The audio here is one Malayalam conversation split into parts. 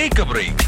take a break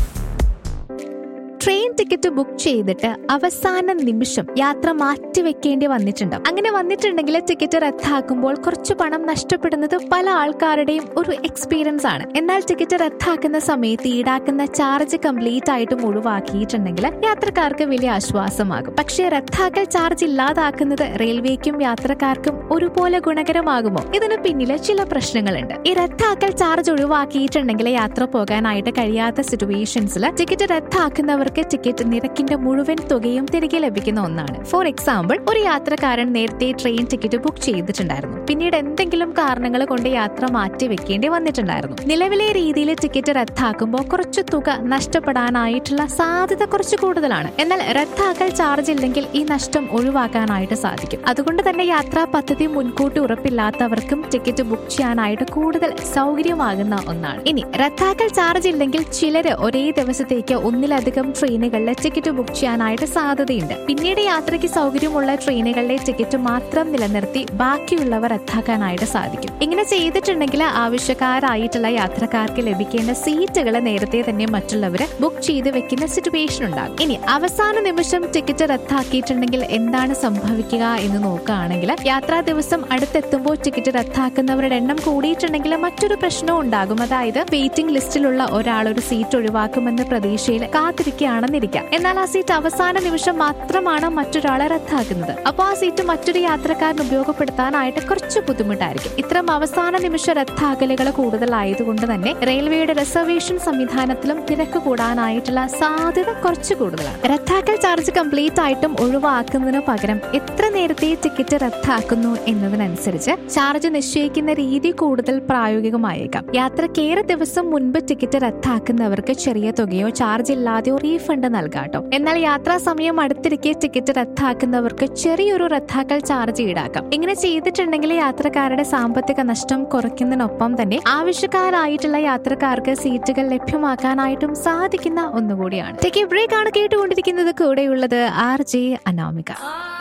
train ticket book ചെയ്തിട്ട് അവസാന നിമിഷം യാത്ര മാറ്റിവെക്കേണ്ടി വന്നിട്ടുണ്ട് അങ്ങനെ വന്നിട്ടുണ്ടെങ്കിൽ ടിക്കറ്റ് റദ്ദാക്കുമ്പോൾ കുറച്ച് പണം നഷ്ടപ്പെടുന്നത് പല ആൾക്കാരുടെയും ഒരു എക്സ്പീരിയൻസ് ആണ് എന്നാൽ ടിക്കറ്റ് റദ്ദാക്കുന്ന സമയത്ത് ഈടാക്കുന്ന ചാർജ് കംപ്ലീറ്റ് ആയിട്ടും ഒഴിവാക്കിയിട്ടുണ്ടെങ്കിൽ യാത്രക്കാർക്ക് വലിയ ആശ്വാസമാകും പക്ഷേ റദ്ദാക്കൽ ചാർജ് ഇല്ലാതാക്കുന്നത് റെയിൽവേക്കും യാത്രക്കാർക്കും ഒരുപോലെ ഗുണകരമാകുമോ ഇതിന് പിന്നിൽ ചില പ്രശ്നങ്ങളുണ്ട് ഈ റദ്ദാക്കൽ ചാർജ് ഒഴിവാക്കിയിട്ടുണ്ടെങ്കിൽ യാത്ര പോകാനായിട്ട് കഴിയാത്ത സിറ്റുവേഷൻസിൽ ടിക്കറ്റ് റദ്ദാക്കുന്നവർക്ക് ടിക്കറ്റ് നിരക്കിന്റെ മുഴുവൻ തുകയും തിരികെ ലഭിക്കുന്ന ഒന്നാണ് ഫോർ എക്സാമ്പിൾ ഒരു യാത്രക്കാരൻ നേരത്തെ ട്രെയിൻ ടിക്കറ്റ് ബുക്ക് ചെയ്തിട്ടുണ്ടായിരുന്നു പിന്നീട് എന്തെങ്കിലും കാരണങ്ങൾ കൊണ്ട് യാത്ര മാറ്റി വെക്കേണ്ടി വന്നിട്ടുണ്ടായിരുന്നു നിലവിലെ രീതിയിൽ ടിക്കറ്റ് റദ്ദാക്കുമ്പോൾ കുറച്ച് തുക നഷ്ടപ്പെടാനായിട്ടുള്ള സാധ്യത കുറച്ച് കൂടുതലാണ് എന്നാൽ റദ്ദാക്കൽ ചാർജ് ഇല്ലെങ്കിൽ ഈ നഷ്ടം ഒഴിവാക്കാനായിട്ട് സാധിക്കും അതുകൊണ്ട് തന്നെ യാത്രാ പദ്ധതി മുൻകൂട്ടി ഉറപ്പില്ലാത്തവർക്കും ടിക്കറ്റ് ബുക്ക് ചെയ്യാനായിട്ട് കൂടുതൽ സൗകര്യമാകുന്ന ഒന്നാണ് ഇനി റദ്ദാക്കൽ ചാർജ് ഇല്ലെങ്കിൽ ചിലര് ഒരേ ദിവസത്തേക്ക് ഒന്നിലധികം ട്രെയിനുകളിലെ ടിക്കറ്റ് ബുക്ക് ചെയ്യാനായിട്ട് സാധ്യതയുണ്ട് പിന്നീട് യാത്രയ്ക്ക് സൗകര്യമുള്ള ട്രെയിനുകളിലെ ടിക്കറ്റ് മാത്രം നിലനിർത്തി ബാക്കിയുള്ളവ റദ്ദാക്കാനായിട്ട് സാധിക്കും ഇങ്ങനെ ചെയ്തിട്ടുണ്ടെങ്കിൽ ആവശ്യക്കാരായിട്ടുള്ള യാത്രക്കാർക്ക് ലഭിക്കേണ്ട സീറ്റുകൾ നേരത്തെ തന്നെ മറ്റുള്ളവർ ബുക്ക് ചെയ്ത് വെക്കുന്ന സിറ്റുവേഷൻ ഉണ്ടാകും ഇനി അവസാന നിമിഷം ടിക്കറ്റ് റദ്ദാക്കിയിട്ടുണ്ടെങ്കിൽ എന്താണ് സംഭവിക്കുക എന്ന് നോക്കുകയാണെങ്കിൽ യാത്രാ ദിവസം അടുത്തെത്തുമ്പോൾ ടിക്കറ്റ് റദ്ദാക്കുന്നവരുടെ എണ്ണം കൂടിയിട്ടുണ്ടെങ്കിൽ മറ്റൊരു പ്രശ്നവും ഉണ്ടാകും അതായത് വെയിറ്റിംഗ് ലിസ്റ്റിലുള്ള ഒരാൾ ഒരു സീറ്റ് ഒഴിവാക്കുമെന്ന പ്രതീക്ഷയിൽ കാത്തിരിക്കുകയാണെന്നിരിക്കാം എന്നാൽ ആ സീറ്റ് അവസാന നിമിഷം മാത്രമാണ് മറ്റൊരാളെ റദ്ദാക്കുന്നത് അപ്പോൾ ആ സീറ്റ് മറ്റൊരു യാത്രക്കാരന് ഉപയോഗപ്പെടുത്താനായിട്ട് കുറച്ച് ബുദ്ധിമുട്ടായിരിക്കും ഇത്തരം അവസാന നിമിഷ റദ്ദാക്കലുകൾ കൂടുതലായതുകൊണ്ട് തന്നെ റെയിൽവേയുടെ റിസർവേഷൻ സംവിധാനത്തിലും തിരക്ക് കൂടാനായിട്ടുള്ള സാധ്യത കുറച്ച് കൂടുതലാണ് റദ്ദാക്കൽ ചാർജ് കംപ്ലീറ്റ് ആയിട്ടും ഒഴിവാക്കുന്നതിന് പകരം എത്ര നേരത്തെ ടിക്കറ്റ് റദ്ദാക്കുന്നു എന്നതിനനുസരിച്ച് ചാർജ് നിശ്ചയിക്കുന്ന രീതി കൂടുതൽ പ്രായോഗികമായേക്കാം യാത്രക്കേറെ ദിവസം മുൻപ് ടിക്കറ്റ് റദ്ദാക്കുന്നവർക്ക് ചെറിയ തുകയോ ചാർജ് ഇല്ലാതെയോ റീഫണ്ട് നൽകാട്ടോ എന്നാൽ യാത്രാ സമയം അടുത്തിരിക്കെ ടിക്കറ്റ് റദ്ദാക്കുന്നവർക്ക് ചെറിയൊരു റദ്ദാക്കൽ ചാർജ് ഈടാക്കാം ഇങ്ങനെ ചെയ്തിട്ടുണ്ടെങ്കിൽ യാത്രക്കാരുടെ സാമ്പത്തിക നഷ്ടം കുറയ്ക്കുന്നതിനൊപ്പം തന്നെ ആവശ്യക്കാരായിട്ടുള്ള യാത്രക്കാർക്ക് സീറ്റുകൾ ലഭ്യമാക്കാനായിട്ടും സാധിക്കുന്ന ഒന്നുകൂടിയാണ് ടിക്കറ്റ് ബ്രേക്ക് ആണ് കേട്ടുകൊണ്ടിരിക്കുന്നത് കൂടെയുള്ളത് ആർ ജെ അനാമിക